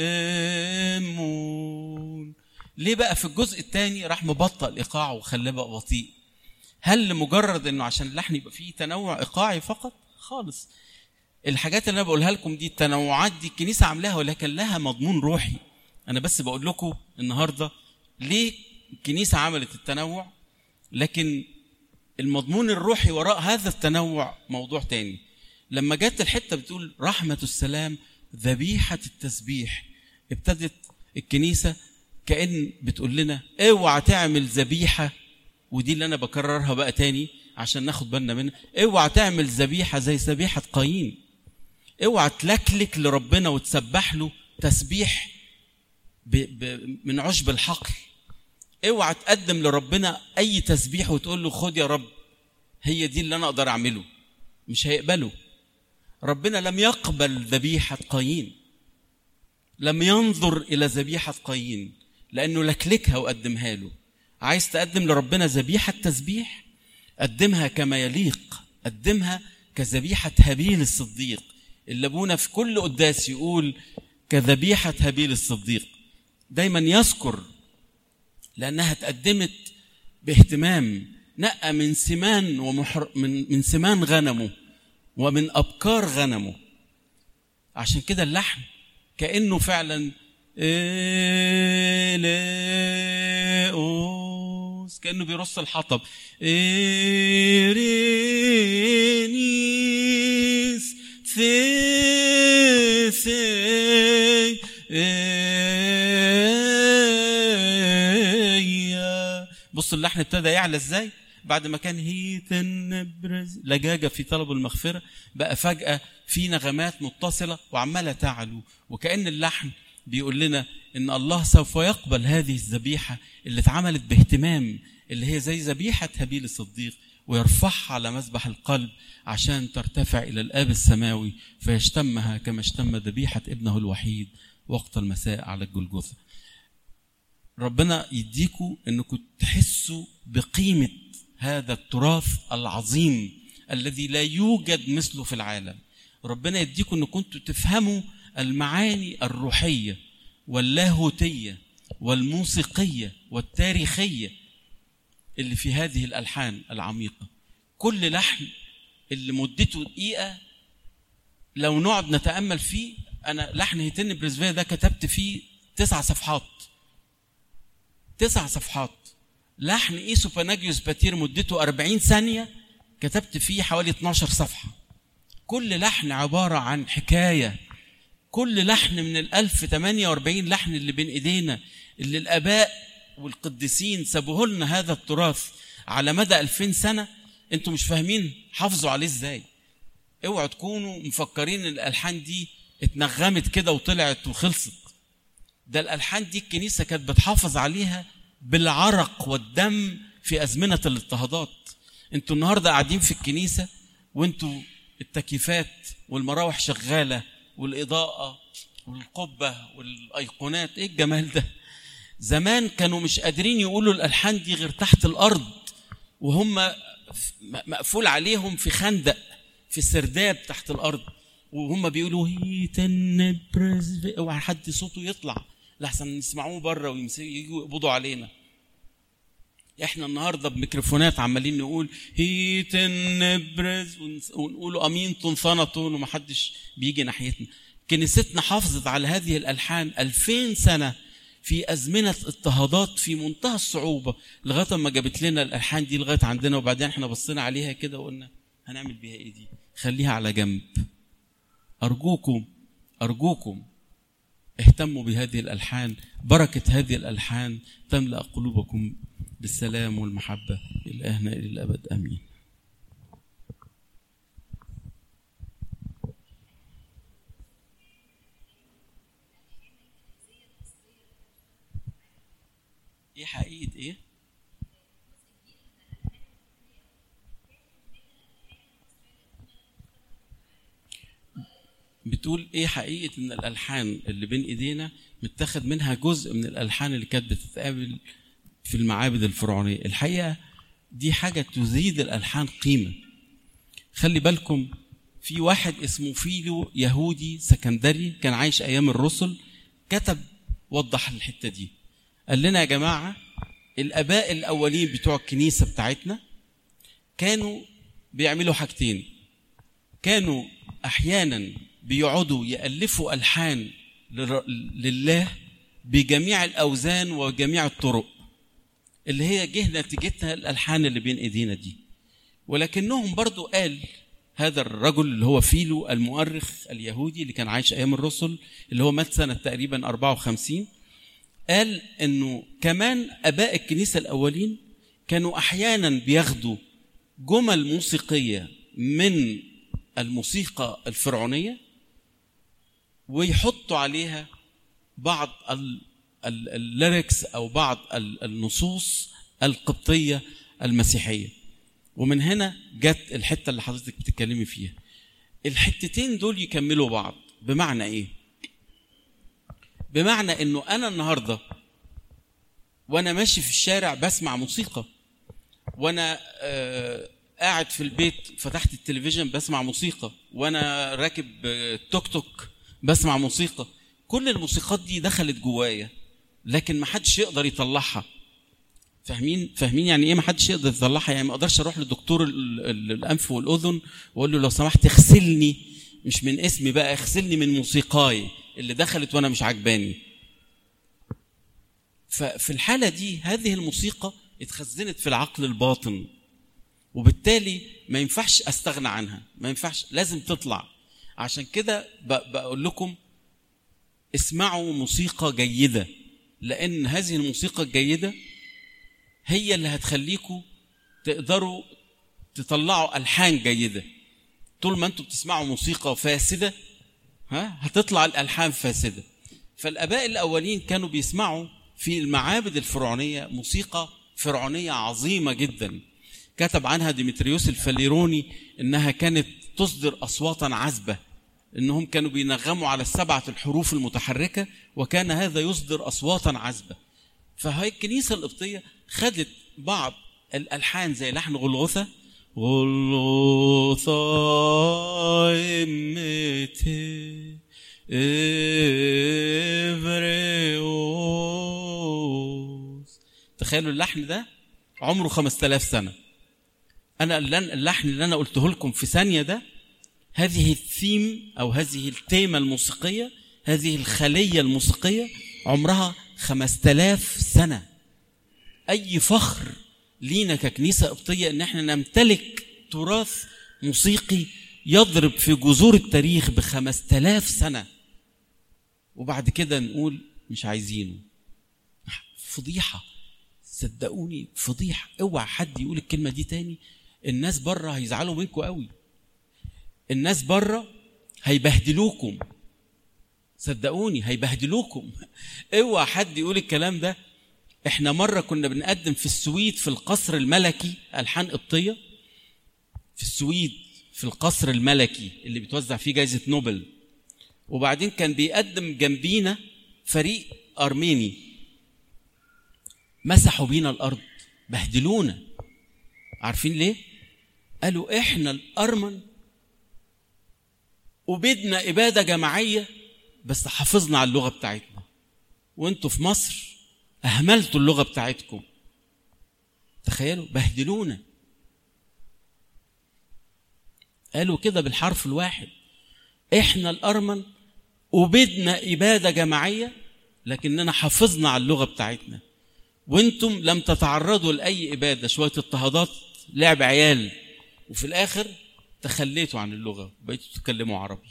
أمون ليه بقى في الجزء الثاني راح مبطئ الايقاع وخلاه بقى بطيء هل لمجرد انه عشان اللحن يبقى فيه تنوع ايقاعي فقط خالص الحاجات اللي انا بقولها لكم دي التنوعات دي الكنيسه عاملاها ولكن لها مضمون روحي انا بس بقول لكم النهارده ليه الكنيسه عملت التنوع لكن المضمون الروحي وراء هذا التنوع موضوع تاني لما جت الحته بتقول رحمه السلام ذبيحه التسبيح ابتدت الكنيسه كأن بتقول لنا اوعى تعمل ذبيحة ودي اللي أنا بكررها بقى تاني عشان ناخد بالنا منها اوعى تعمل ذبيحة زي ذبيحة قايين اوعى تلكلك لربنا وتسبح له تسبيح ب ب من عشب الحقل اوعى تقدم لربنا اي تسبيح وتقول له خد يا رب هي دي اللي انا اقدر اعمله مش هيقبله ربنا لم يقبل ذبيحه قايين لم ينظر إلى ذبيحة قايين لأنه لكلكها وقدمها له عايز تقدم لربنا ذبيحة تسبيح قدمها كما يليق قدمها كذبيحة هابيل الصديق اللي أبونا في كل قداس يقول كذبيحة هابيل الصديق دايما يذكر لأنها اتقدمت باهتمام نقى من سمان ومحر من من سمان غنمه ومن أبكار غنمه عشان كده اللحن كأنه فعلا إليوس كأنه بيرص الحطب إيرينيس ثي ثي إيا. بص اللحن ابتدى يعلى ازاي بعد ما كان هيتن برز لجاجة في طلب المغفرة بقى فجأة في نغمات متصلة وعمالة تعلو وكأن اللحن بيقول لنا إن الله سوف يقبل هذه الذبيحة اللي اتعملت باهتمام اللي هي زي ذبيحة هابيل الصديق ويرفعها على مذبح القلب عشان ترتفع إلى الآب السماوي فيشتمها كما اشتم ذبيحة ابنه الوحيد وقت المساء على الجلجثة ربنا يديكوا انكم تحسوا بقيمه هذا التراث العظيم الذي لا يوجد مثله في العالم ربنا يديكم ان كنتوا تفهموا المعاني الروحيه واللاهوتيه والموسيقيه والتاريخيه اللي في هذه الالحان العميقه كل لحن اللي مدته دقيقه لو نقعد نتامل فيه انا لحن هيتن بريزفيا ده كتبت فيه تسع صفحات تسع صفحات لحن ايسو باناجيوس باتير مدته 40 ثانيه كتبت فيه حوالي 12 صفحه كل لحن عباره عن حكايه كل لحن من ال 1048 لحن اللي بين ايدينا اللي الاباء والقديسين سابوه لنا هذا التراث على مدى 2000 سنه انتوا مش فاهمين حافظوا عليه ازاي اوعوا تكونوا مفكرين ان الالحان دي اتنغمت كده وطلعت وخلصت ده الالحان دي الكنيسه كانت بتحافظ عليها بالعرق والدم في ازمنه الاضطهادات انتوا النهارده قاعدين في الكنيسه وانتوا التكييفات والمراوح شغاله والاضاءه والقبه والايقونات ايه الجمال ده زمان كانوا مش قادرين يقولوا الالحان دي غير تحت الارض وهم مقفول عليهم في خندق في سرداب تحت الارض وهم بيقولوا هيتن بريز اوعى حد صوته يطلع لحسن نسمعوه بره ويجوا يقبضوا علينا احنا النهارده بميكروفونات عمالين نقول هيتن بريز ونقول امين تنصنطون ومحدش بيجي ناحيتنا كنيستنا حافظت على هذه الالحان 2000 سنه في ازمنه اضطهادات في منتهى الصعوبه لغايه ما جابت لنا الالحان دي لغايه عندنا وبعدين احنا بصينا عليها كده وقلنا هنعمل بيها ايه دي خليها على جنب أرجوكم أرجوكم اهتموا بهذه الألحان بركة هذه الألحان تملأ قلوبكم بالسلام والمحبة إلهنا إلى الأبد آمين ايه حقيقة ايه؟ بتقول ايه حقيقه ان الالحان اللي بين ايدينا متاخد منها جزء من الالحان اللي كانت بتتقابل في المعابد الفرعونيه الحقيقه دي حاجه تزيد الالحان قيمه خلي بالكم في واحد اسمه فيلو يهودي سكندري كان عايش ايام الرسل كتب وضح الحته دي قال لنا يا جماعه الاباء الاولين بتوع الكنيسه بتاعتنا كانوا بيعملوا حاجتين كانوا احيانا بيقعدوا يألفوا ألحان لله بجميع الأوزان وجميع الطرق اللي هي جه نتيجتها الألحان اللي بين إيدينا دي ولكنهم برضو قال هذا الرجل اللي هو فيلو المؤرخ اليهودي اللي كان عايش أيام الرسل اللي هو مات سنة تقريبا 54 قال إنه كمان آباء الكنيسة الأولين كانوا أحيانا بياخدوا جمل موسيقية من الموسيقى الفرعونيه ويحطوا عليها بعض الليركس او بعض النصوص القبطيه المسيحيه ومن هنا جت الحته اللي حضرتك بتتكلمي فيها الحتتين دول يكملوا بعض بمعنى ايه بمعنى انه انا النهارده وانا ماشي في الشارع بسمع موسيقى وانا آه قاعد في البيت فتحت التلفزيون بسمع موسيقى وانا راكب آه، توك توك بسمع موسيقى كل الموسيقات دي دخلت جوايا لكن ما حدش يقدر يطلعها فاهمين فاهمين يعني ايه ما حدش يقدر يطلعها يعني ما اقدرش اروح لدكتور ال- ال- الانف والاذن واقول له لو سمحت اغسلني مش من اسمي بقى اغسلني من موسيقاي اللي دخلت وانا مش عجباني ففي الحالة دي هذه الموسيقى اتخزنت في العقل الباطن وبالتالي ما ينفعش استغنى عنها ما ينفعش لازم تطلع عشان كده ب- بقول لكم اسمعوا موسيقى جيدة لأن هذه الموسيقى الجيدة هي اللي هتخليكم تقدروا تطلعوا ألحان جيدة طول ما انتم بتسمعوا موسيقى فاسدة ها هتطلع الألحان فاسدة فالآباء الأولين كانوا بيسمعوا في المعابد الفرعونية موسيقى فرعونية عظيمة جدا كتب عنها ديمتريوس الفليروني إنها كانت تصدر أصواتا عذبة إنهم كانوا بينغموا على السبعة الحروف المتحركة وكان هذا يصدر أصواتا عذبة فهي الكنيسة القبطية خدت بعض الألحان زي لحن غلغثة غلغثة إمتي إبريوس تخيلوا اللحن ده عمره 5000 سنة أنا اللن- اللحن اللي أنا قلته لكم في ثانية ده هذه الثيم أو هذه التيمة الموسيقية هذه الخلية الموسيقية عمرها 5000 سنة أي فخر لينا ككنيسة قبطية إن احنا نمتلك تراث موسيقي يضرب في جذور التاريخ بخمس تلاف سنة وبعد كده نقول مش عايزينه فضيحة صدقوني فضيحة اوعى حد يقول الكلمة دي تاني الناس بره هيزعلوا منكم قوي الناس بره هيبهدلوكم صدقوني هيبهدلوكم اوعى حد يقول الكلام ده احنا مرة كنا بنقدم في السويد في القصر الملكي ألحان قبطية في السويد في القصر الملكي اللي بتوزع فيه جائزة نوبل وبعدين كان بيقدم جنبينا فريق أرميني مسحوا بينا الأرض بهدلونا عارفين ليه؟ قالوا احنا الأرمن وبدنا إبادة جماعية بس حافظنا على اللغة بتاعتنا وانتوا في مصر أهملتوا اللغة بتاعتكم تخيلوا بهدلونا قالوا كده بالحرف الواحد احنا الأرمن وبدنا إبادة جماعية لكننا حافظنا على اللغة بتاعتنا وانتم لم تتعرضوا لأي إبادة شوية اضطهادات لعب عيال وفي الآخر تخليتوا عن اللغة وبقيتوا تتكلموا عربي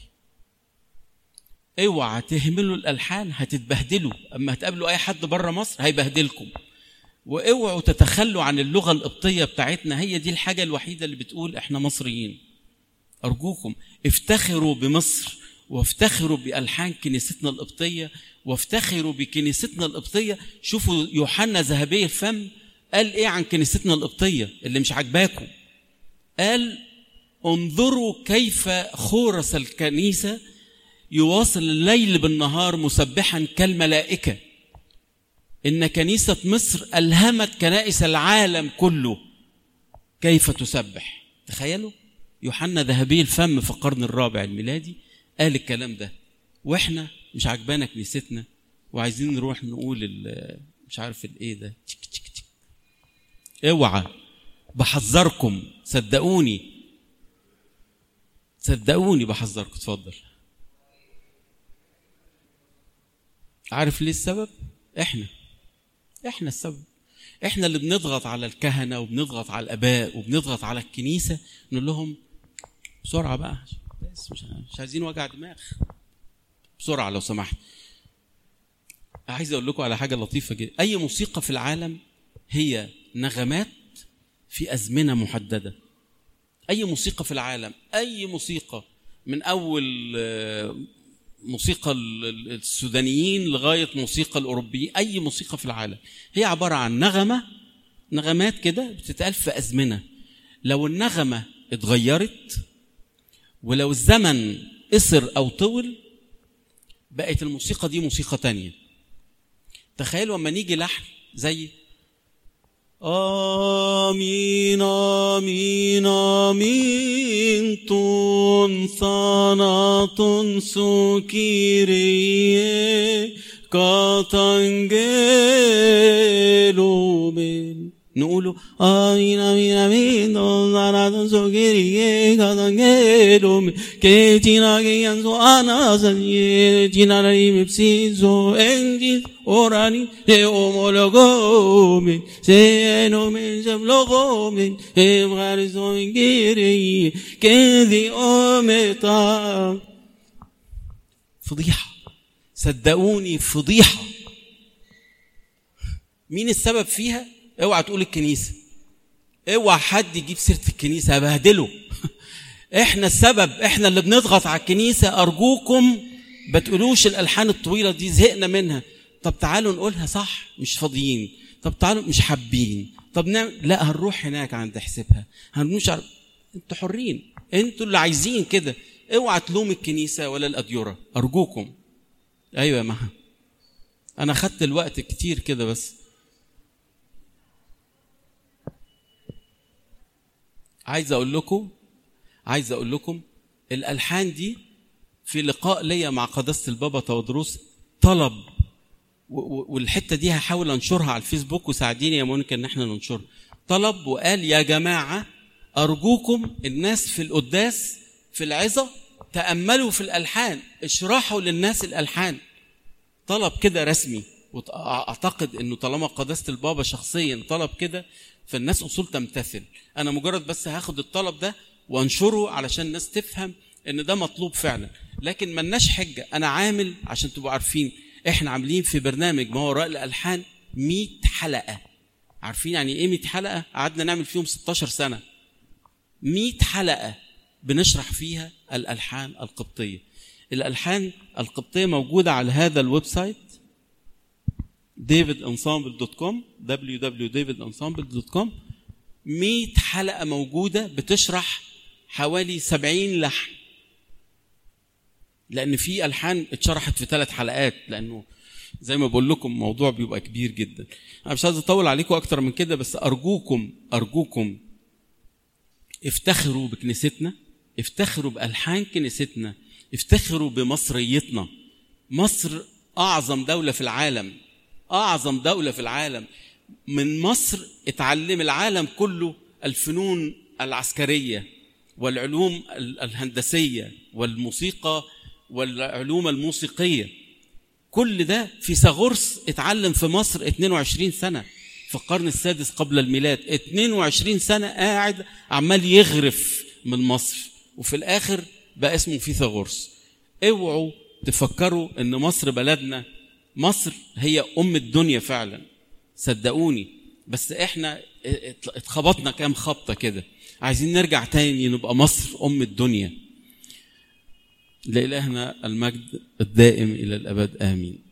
اوعى تهملوا الالحان هتتبهدلوا اما هتقابلوا اي حد بره مصر هيبهدلكم واوعوا تتخلوا عن اللغه القبطيه بتاعتنا هي دي الحاجه الوحيده اللي بتقول احنا مصريين ارجوكم افتخروا بمصر وافتخروا بالحان كنيستنا القبطيه وافتخروا بكنيستنا القبطيه شوفوا يوحنا ذهبي الفم قال ايه عن كنيستنا القبطيه اللي مش عاجباكم قال انظروا كيف خورس الكنيسه يواصل الليل بالنهار مسبحا كالملائكه ان كنيسه مصر الهمت كنائس العالم كله كيف تسبح تخيلوا يوحنا ذهبي الفم في القرن الرابع الميلادي قال الكلام ده واحنا مش عجبانا كنيستنا وعايزين نروح نقول ال- مش عارف الايه ده تشك تشك تشك. اوعى بحذركم صدقوني صدقوني بحذركم اتفضل عارف ليه السبب احنا احنا السبب احنا اللي بنضغط على الكهنه وبنضغط على الاباء وبنضغط على الكنيسه نقول لهم بسرعه بقى بس مش مش عايزين وجع دماغ بسرعه لو سمحت عايز اقول لكم على حاجه لطيفه جدا اي موسيقى في العالم هي نغمات في ازمنه محدده اي موسيقى في العالم اي موسيقى من اول آه، موسيقى ال- ال- السودانيين لغايه موسيقى الاوروبيين اي موسيقى في العالم هي عباره عن نغمه نغمات كده بتتقال في ازمنه لو النغمه اتغيرت ولو الزمن قصر او طول بقت الموسيقى دي موسيقى تانية تخيلوا لما نيجي لحن زي آمين آمين آمين تون ثاناتون سوكيري كاتانجيلو من نقوله آمين آمين آمين تون ثاناتون سوكيري كاتانجيلو من que tina que yanzo ana sanye tina ri mipsizo enjis orani e omologo me se no me jamlogo me e marizo ngiri que di ometa فضيحة صدقوني فضيحة مين السبب فيها؟ اوعى تقول الكنيسة اوعى حد يجيب سيرة الكنيسة ابهدله احنا السبب احنا اللي بنضغط على الكنيسه ارجوكم ما تقولوش الالحان الطويله دي زهقنا منها طب تعالوا نقولها صح مش فاضيين طب تعالوا مش حابين طب نعمل لا هنروح هناك عند حسابها هنمشي عر... انتوا حرين انتوا اللي عايزين كده اوعى تلوم الكنيسه ولا الاديره ارجوكم ايوه يا مها انا خدت الوقت كتير كده بس عايز اقول لكم عايز اقول لكم الالحان دي في لقاء ليا مع قداسه البابا تودروس طلب والحته دي هحاول انشرها على الفيسبوك وساعديني يا مونيكا ان احنا ننشرها طلب وقال يا جماعه ارجوكم الناس في القداس في العظه تاملوا في الالحان اشرحوا للناس الالحان طلب كده رسمي واعتقد انه طالما قداسه البابا شخصيا طلب كده فالناس اصول تمتثل انا مجرد بس هاخد الطلب ده وانشره علشان الناس تفهم ان ده مطلوب فعلا لكن ملناش حجه انا عامل عشان تبقوا عارفين احنا عاملين في برنامج ما وراء الالحان 100 حلقه عارفين يعني ايه 100 حلقه قعدنا نعمل فيهم 16 سنه 100 حلقه بنشرح فيها الالحان القبطيه الالحان القبطيه موجوده على هذا الويب سايت davidensemble.com www.davidensemble.com 100 حلقه موجوده بتشرح حوالي 70 لحن لان في الحان اتشرحت في ثلاث حلقات لانه زي ما بقول لكم الموضوع بيبقى كبير جدا انا مش عايز اطول عليكم اكتر من كده بس ارجوكم ارجوكم افتخروا بكنيستنا افتخروا بالحان كنيستنا افتخروا بمصريتنا مصر اعظم دوله في العالم اعظم دوله في العالم من مصر اتعلم العالم كله الفنون العسكريه والعلوم الهندسيه والموسيقى والعلوم الموسيقيه كل ده في ساغورس اتعلم في مصر 22 سنه في القرن السادس قبل الميلاد 22 سنه قاعد عمال يغرف من مصر وفي الاخر بقى اسمه فيثاغورس اوعوا تفكروا ان مصر بلدنا مصر هي ام الدنيا فعلا صدقوني بس احنا اتخبطنا كام خبطه كده عايزين نرجع تاني نبقى مصر ام الدنيا لإلهنا المجد الدائم الى الابد امين